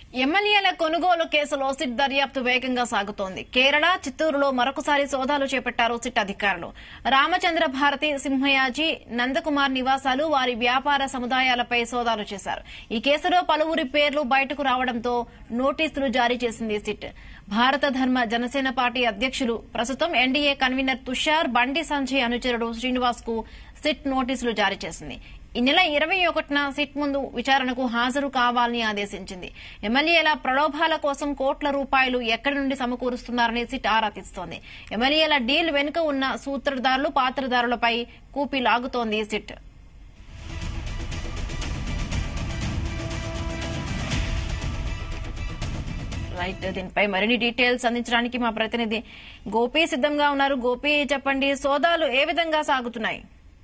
ఎమ్మెల్యేల కొనుగోలు కేసులో సిట్ దర్యాప్తు వేగంగా సాగుతోంది కేరళ చిత్తూరులో మరొకసారి సోదాలు చేపట్టారు సిట్ అధికారులు రామచంద్ర భారతి సింహయాజీ నందకుమార్ నివాసాలు వారి వ్యాపార సముదాయాలపై సోదాలు చేశారు ఈ కేసులో పలువురి పేర్లు బయటకు రావడంతో నోటీసులు జారీ చేసింది సిట్ భారత ధర్మ జనసేన పార్టీ అధ్యక్షులు ప్రస్తుతం ఎన్డీఏ కన్వీనర్ తుషార్ బండి సంజయ్ అనుచరుడు శ్రీనివాస్ కు సిట్ నోటీసులు జారీ చేసింది ఈ నెల ఇరవై ఒకటిన సిట్ ముందు విచారణకు హాజరు కావాలని ఆదేశించింది ఎమ్మెల్యేల ప్రలోభాల కోసం కోట్ల రూపాయలు ఎక్కడి నుండి సమకూరుస్తున్నారని సిట్ ఆరా తీస్తోంది ఎమ్మెల్యేల డీల్ వెనుక ఉన్న సూత్రధారులు పాత్రధారులపై కూపి లాగుతోంది సిట్ రైట్ దీనిపై మరిన్ని డీటెయిల్స్ అందించడానికి మా ప్రతినిధి గోపి సిద్ధంగా ఉన్నారు గోపి చెప్పండి సోదాలు ఏ విధంగా సాగుతున్నాయి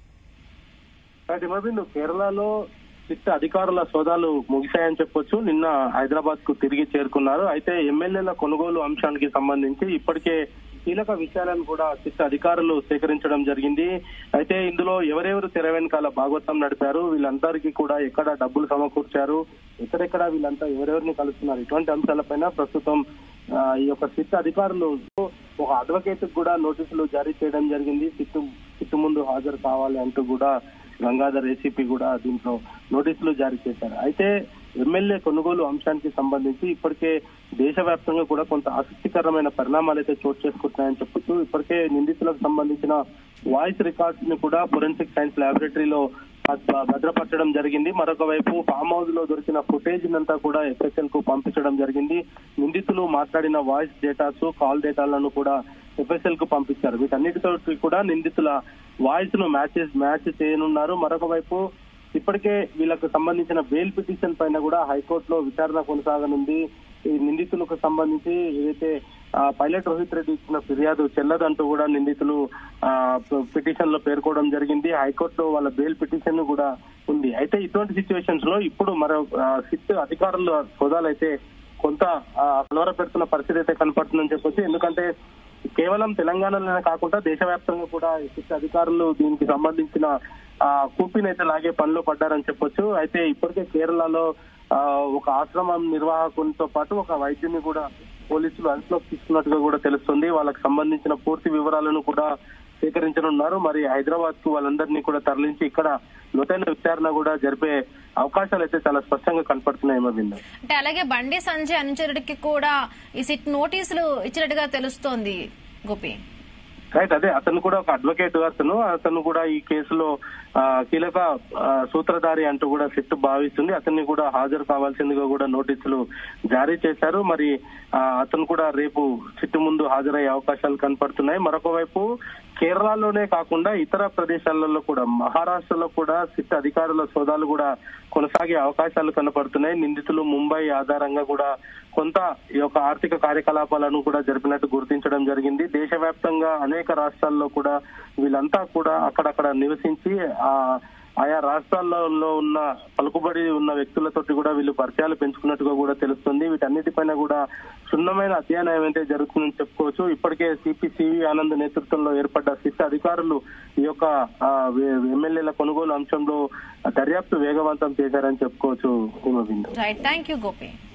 అయితే మోబిందు కేరళలో సిట్ అధికారుల సోదాలు ముగిశాయని చెప్పొచ్చు నిన్న హైదరాబాద్ కు తిరిగి చేరుకున్నారు అయితే ఎమ్మెల్యేల కొనుగోలు అంశానికి సంబంధించి ఇప్పటికే కీలక విషయాలను కూడా సిట్ అధికారులు సేకరించడం జరిగింది అయితే ఇందులో ఎవరెవరు తెర వెనకాల భాగవతం నడిపారు వీళ్ళందరికీ కూడా ఎక్కడ డబ్బులు సమకూర్చారు ఎక్కడెక్కడ వీళ్ళంతా ఎవరెవరిని కలుస్తున్నారు ఇటువంటి అంశాలపైన ప్రస్తుతం ఆ, ఈ యొక్క సిట్ అధికారులు ఒక అడ్వకేట్ కూడా నోటీసులు జారీ చేయడం జరిగింది సిట్టు సిట్టు ముందు హాజరు కావాలి అంటూ కూడా గంగాధర్ ఏసీపీ కూడా దీంట్లో నోటీసులు జారీ చేశారు అయితే ఎమ్మెల్యే కొనుగోలు అంశానికి సంబంధించి ఇప్పటికే దేశవ్యాప్తంగా కూడా కొంత ఆసక్తికరమైన పరిణామాలు అయితే చోటు చేసుకుంటున్నాయని చెప్పొచ్చు ఇప్పటికే నిందితులకు సంబంధించిన వాయిస్ రికార్డ్స్ ని కూడా ఫోరెన్సిక్ సైన్స్ ల్యాబొరేటరీలో భద్ర- భద్రపరచడం జరిగింది మరొక వైపు ఫామ్ హౌస్ లో దొరికిన ఫుటేజ్ అంతా కూడా ఎఫ్ఎస్ఎల్ కు పంపించడం జరిగింది నిందితులు మాట్లాడిన వాయిస్ డేటాస్ కాల్ డేటాలను కూడా ఎఫ్ఎస్ఎల్ కు పంపించారు వీటన్నిటితో కూడా నిందితుల వాయిస్ ను మ్యాచెస్ మ్యాచ్ చేయనున్నారు మరొక వైపు ఇప్పటికే వీళ్ళకు సంబంధించిన బెయిల్ పిటిషన్ పైన కూడా హైకోర్టులో విచారణ కొనసాగనుంది ఈ నిందితులకు సంబంధించి ఏదైతే ఆ, పైలట్ రోహిత్ రెడ్డి ఇచ్చిన ఫిర్యాదు చెల్లదంటూ కూడా నిందితులు ఆ, పిటిషన్ లో పేర్కోవడం జరిగింది హైకోర్టులో వాళ్ళ బెయిల్ పిటిషన్ కూడా ఉంది అయితే ఇటువంటి సిచ్యువేషన్స్ లో ఇప్పుడు మరో ఆ, సిట్ అధికారుల సోదాలు అయితే కొంత కలవర పెడుతున్న పరిస్థితి అయితే కనపడుతుందని చెప్పొచ్చు ఎందుకంటే కేవలం తెలంగాణలోనే కాకుండా దేశవ్యాప్తంగా కూడా సిట్ అధికారులు దీనికి సంబంధించిన ఆ కూపీని అయితే లాగే పనిలో పడ్డారని చెప్పొచ్చు అయితే ఇప్పటికే కేరళలో ఆ, ఒక ఆశ్రమం నిర్వాహకునితో పాటు ఒక వైద్యుని కూడా పోలీసులు అదుపులోకి తీసుకున్నట్టుగా కూడా తెలుస్తుంది వాళ్ళకి సంబంధించిన పూర్తి వివరాలను కూడా సేకరించనున్నారు మరి హైదరాబాద్ కు వాళ్ళందరినీ కూడా తరలించి ఇక్కడ లోతైన విచారణ కూడా జరిపే అవకాశాలు అయితే చాలా స్పష్టంగా కనపడుతున్నాయి మబిందు అంటే అలాగే బండి సంజయ్ అనుచరుడికి కూడా ఈ సిట్ నోటీసులు ఇచ్చినట్టుగా తెలుస్తోంది గోపి రైట్ అదే అతను కూడా ఒక అడ్వకేట్ అతను అతను కూడా ఈ కేసులో ఆ, కీలక ఆ, సూత్రధారి అంటూ కూడా సిట్ భావిస్తుంది అతన్ని కూడా హాజరు కావాల్సిందిగా కూడా నోటీసులు జారీ చేశారు మరి ఆ, అతను కూడా రేపు సిట్ ముందు హాజరయ్యే అవకాశాలు కనపడుతున్నాయి మరొక వైపు కేరళలోనే కాకుండా ఇతర ప్రదేశాలలో కూడా మహారాష్ట్రలో కూడా సిట్ అధికారుల సోదాలు కూడా కొనసాగే అవకాశాలు కనపడుతున్నాయి నిందితులు ముంబై ఆధారంగా కూడా కొంత ఈ యొక్క ఆర్థిక కార్యకలాపాలను కూడా జరిపినట్టు గుర్తించడం జరిగింది దేశవ్యాప్తంగా అనేక రాష్ట్రాల్లో కూడా వీళ్ళంతా కూడా అక్కడక్కడ నివసించి ఆ ఆయా రాష్ట్రాల్లో ఉన్న పలుకుబడి ఉన్న వ్యక్తులతోటి కూడా వీళ్ళు పరిచయాలు పెంచుకున్నట్టుగా కూడా తెలుస్తుంది వీటన్నిటిపైన కూడా క్షుణ్ణమైన అధ్యయనం అయితే జరుగుతుందని చెప్పుకోవచ్చు ఇప్పటికే సిపి సివి ఆనంద్ నేతృత్వంలో ఏర్పడ్డ సిట్ అధికారులు ఈ యొక్క ఆ, ఎ- ఎమ్మెల్యేల కొనుగోలు అంశంలో దర్యాప్తు వేగవంతం చేశారని చెప్పుకోవచ్చు Himabindu right thank you Gopi